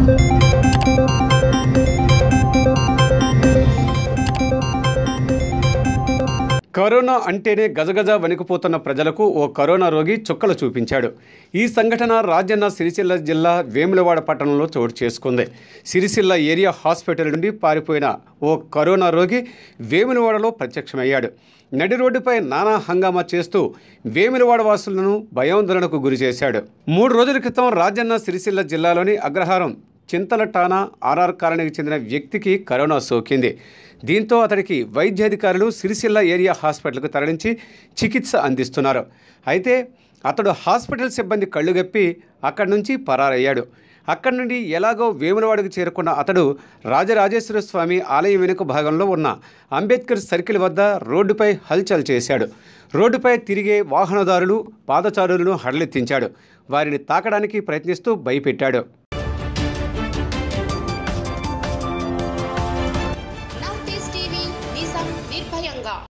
corona అంటేనే గజగజ వణికిపోతున్న ప్రజలకు ఓ కరోనా రోగి చుక్కలు చూపించాడు ఈ సంఘటన రాజన్న సిరిసిల్ల జిల్లా వేములవాడ పట్టణంలో చోటు చేసుకుంది సిరిసిల్ల ఏరియా హాస్పిటల్ నుండి పారిపోయిన ఓ కరోనా రోగి వేములవాడలో ప్రత్యక్షమయ్యాడు నడి రోడ్డుపై నానా హంగామా చేస్తూ వేములవాడ వాసులను భయాందోళనకు గురి చేశాడు మూడు రోజుల క్రితం రాజన్న సిరిసిల్ల జిల్లాలోని అగ్రహారం చింతల టానా ఆర్ఆర్ కాలనీకి చెందిన వ్యక్తికి కరోనా సోకింది దీంతో అతడికి వైద్యాధికారులు సిరిసిల్ల ఏరియా హాస్పిటల్కు తరలించి చికిత్స అందిస్తున్నారు అయితే అతడు హాస్పిటల్ సిబ్బంది కళ్ళుగప్పి అక్కడి నుంచి పరారయ్యాడు అక్కడి నుండి ఎలాగో వేములవాడకు చేరుకున్న అతడు రాజరాజేశ్వర స్వామి ఆలయం వెనుక భాగంలో ఉన్న అంబేద్కర్ సర్కిల్ వద్ద రోడ్డుపై హల్చల్ చేశాడు రోడ్డుపై తిరిగే వాహనదారులు పాదచారులను హడలెత్తించాడు వారిని తాకడానికి ప్రయత్నిస్తూ భయపెట్టాడు నవ్ టీవీ నిజం నిర్భయంగా